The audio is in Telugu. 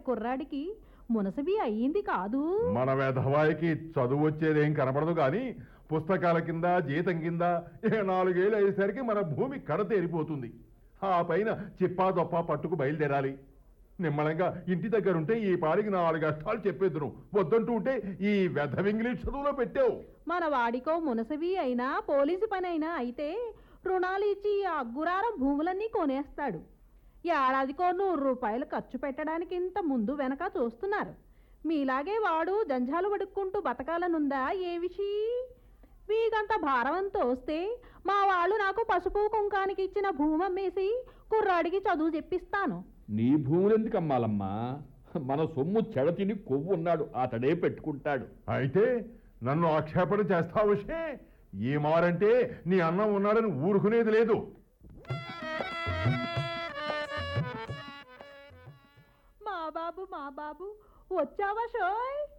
కుర్రాడికి మునసబి అయ్యింది కాదు మన వెధవాయికి చదువు వచ్చేదేం కనపడదు గాని పుస్తకాల కింద జీతం కింద ఏ నాలుగేళ్ళు అయ్యేసరికి మన భూమి కడతేరిపోతుంది ఆ పైన చిప్పా దొప్ప పట్టుకు బయలుదేరాలి నిమ్మలంగా ఇంటి దగ్గర ఉంటే ఈ పారికి నాలుగు అష్టాలు చెప్పేద్దును వద్దంటూ ఉంటే ఈ వెధవ ఇంగ్లీష్ చదువులో పెట్టావు మన వాడికో మునసబి అయినా పోలీసు పని అయినా అయితే రుణాలు ఇచ్చి ఈ అగ్గురారం భూములన్నీ కొనేస్తాడు ఏడాదికో నూరు రూపాయలు ఖర్చు పెట్టడానికి ఇంత ముందు వెనక చూస్తున్నారు మీలాగే వాడు జంజాలు పడుక్కుంటూ బతకాలనుందా ఏ విషీ వీగంత భారం తోస్తే మా వాళ్ళు నాకు పసుపు కుంకానికి ఇచ్చిన భూమి అమ్మేసి కుర్రాడికి చదువు చెప్పిస్తాను నీ భూములెందుకు అమ్మాలమ్మా మన సొమ్ము చెడతిని కొవ్వు ఉన్నాడు అతడే పెట్టుకుంటాడు అయితే నన్ను ఆక్షేపణ చేస్తావుషే ఈ మారంటే నీ అన్నం ఉన్నాడని ఊరుకునేది లేదు మా బాబు మా బాబు వచ్చావా షోయ్